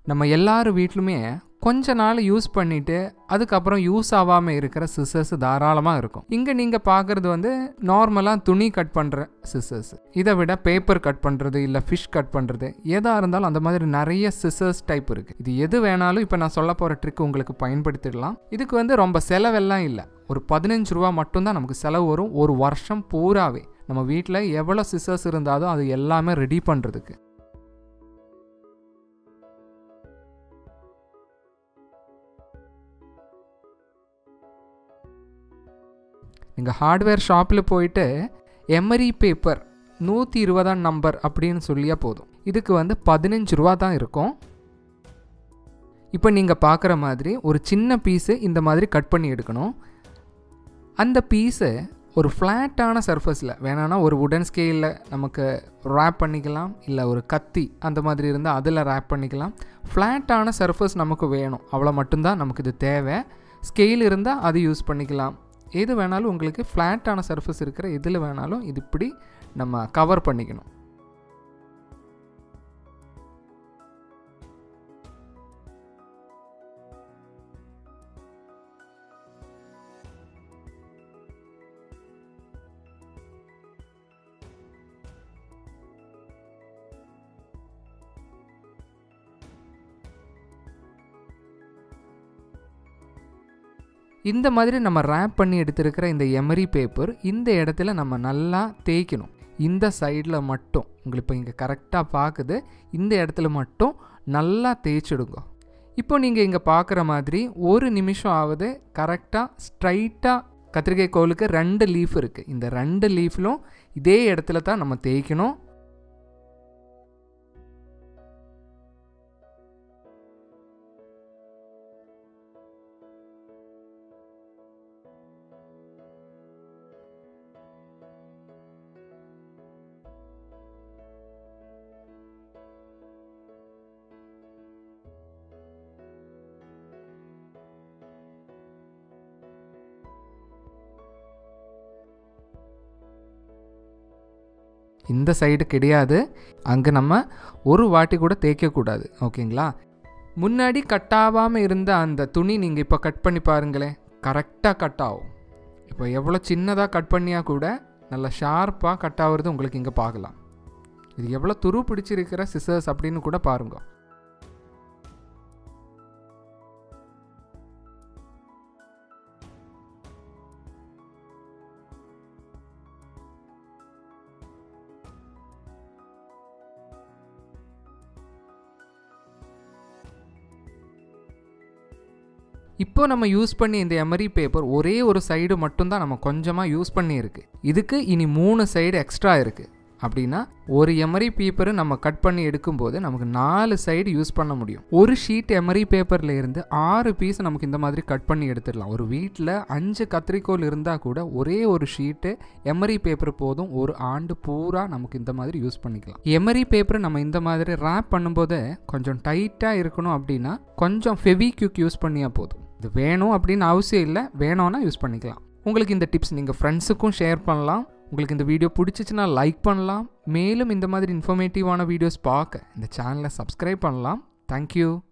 நம்ம எல்லார் வீட்லுமே கொஞ்ச நாள் யூஸ் பண்ணிட்டு அதுக்கப்புறம் யூஸ் ஆகாமல் இருக்கிற சிசர்ஸ் தாராளமாக இருக்கும் இங்கே நீங்கள் பார்க்குறது வந்து நார்மலாக துணி கட் பண்ணுற சிசர்ஸ் இதை விட பேப்பர் கட் பண்ணுறது இல்லை ஃபிஷ் கட் பண்ணுறது எதாக இருந்தாலும் அந்த மாதிரி நிறைய சிசர்ஸ் டைப் இருக்குது இது எது வேணாலும் இப்போ நான் சொல்ல போகிற ட்ரிக் உங்களுக்கு பயன்படுத்திடலாம் இதுக்கு வந்து ரொம்ப செலவெல்லாம் இல்லை ஒரு பதினஞ்சு ரூபா மட்டும்தான் நமக்கு செலவு வரும் ஒரு வருஷம் பூராவே நம்ம வீட்டில் எவ்வளோ சிசர்ஸ் இருந்தாலும் அது எல்லாமே ரெடி பண்ணுறதுக்கு நீங்கள் ஹார்ட்வேர் ஷாப்பில் போயிட்டு எமரி பேப்பர் நூற்றி இருபதாம் நம்பர் அப்படின்னு சொல்லியா போதும் இதுக்கு வந்து பதினஞ்சு ரூபா தான் இருக்கும் இப்போ நீங்கள் பார்க்குற மாதிரி ஒரு சின்ன பீஸு இந்த மாதிரி கட் பண்ணி எடுக்கணும் அந்த பீஸை ஒரு ஃப்ளாட்டான சர்ஃபஸில் வேணான்னா ஒரு உடன் ஸ்கேலில் நமக்கு ரேப் பண்ணிக்கலாம் இல்லை ஒரு கத்தி அந்த மாதிரி இருந்தால் அதில் ரேப் பண்ணிக்கலாம் ஃப்ளாட்டான சர்ஃபஸ் நமக்கு வேணும் அவ்வளோ மட்டும்தான் நமக்கு இது தேவை ஸ்கெயில் இருந்தால் அது யூஸ் பண்ணிக்கலாம் எது வேணாலும் உங்களுக்கு ஃப்ளாட்டான சர்ஃபேஸ் இருக்கிற எதில் வேணாலும் இது இப்படி நம்ம கவர் பண்ணிக்கணும் இந்த மாதிரி நம்ம ரேப் பண்ணி எடுத்திருக்கிற இந்த எமரி பேப்பர் இந்த இடத்துல நம்ம நல்லா தேய்க்கணும் இந்த சைடில் மட்டும் உங்களுக்கு இப்போ இங்கே கரெக்டாக பார்க்குது இந்த இடத்துல மட்டும் நல்லா தேய்ச்சிடுங்க இப்போ நீங்கள் இங்கே பார்க்குற மாதிரி ஒரு நிமிஷம் ஆகுது கரெக்டாக ஸ்ட்ரைட்டாக கத்திரிக்காய் கோலுக்கு ரெண்டு லீஃப் இருக்குது இந்த ரெண்டு லீஃப்லும் இதே இடத்துல தான் நம்ம தேய்க்கணும் இந்த சைடு கிடையாது அங்கே நம்ம ஒரு வாட்டி கூட தேய்க்கக்கூடாது ஓகேங்களா முன்னாடி கட் ஆகாமல் இருந்த அந்த துணி நீங்கள் இப்போ கட் பண்ணி பாருங்களேன் கரெக்டாக கட் ஆகும் இப்போ எவ்வளோ சின்னதாக கட் பண்ணியா கூட நல்லா ஷார்ப்பாக கட் ஆகுறது உங்களுக்கு இங்கே பார்க்கலாம் இது எவ்வளோ துரு பிடிச்சிருக்கிற சிசர்ஸ் அப்படின்னு கூட பாருங்க இப்போ நம்ம யூஸ் பண்ணி இந்த எமரி பேப்பர் ஒரே ஒரு சைடு மட்டும்தான் நம்ம கொஞ்சமாக யூஸ் பண்ணியிருக்கு இதுக்கு இனி மூணு சைடு எக்ஸ்ட்ரா இருக்குது அப்படின்னா ஒரு எமரி பேப்பரை நம்ம கட் பண்ணி எடுக்கும்போது நமக்கு நாலு சைடு யூஸ் பண்ண முடியும் ஒரு ஷீட் எமரி பேப்பரில் இருந்து ஆறு பீஸ் நமக்கு இந்த மாதிரி கட் பண்ணி எடுத்துடலாம் ஒரு வீட்டில் அஞ்சு கத்திரிக்கோல் இருந்தால் கூட ஒரே ஒரு ஷீட்டு எமரி பேப்பர் போதும் ஒரு ஆண்டு பூரா நமக்கு இந்த மாதிரி யூஸ் பண்ணிக்கலாம் எமரி பேப்பர் நம்ம இந்த மாதிரி ரேப் பண்ணும்போது கொஞ்சம் டைட்டாக இருக்கணும் அப்படின்னா கொஞ்சம் ஃபெவிக்யூக் யூஸ் பண்ணியா போதும் இது வேணும் அப்படின்னு அவசியம் இல்லை வேணும்னா யூஸ் பண்ணிக்கலாம் உங்களுக்கு இந்த டிப்ஸ் நீங்கள் ஃப்ரெண்ட்ஸுக்கும் ஷேர் பண்ணலாம் உங்களுக்கு இந்த வீடியோ பிடிச்சிச்சின்னா லைக் பண்ணலாம் மேலும் இந்த மாதிரி இன்ஃபர்மேட்டிவான வீடியோஸ் பார்க்க இந்த சேனலை சப்ஸ்கிரைப் பண்ணலாம் தேங்க்யூ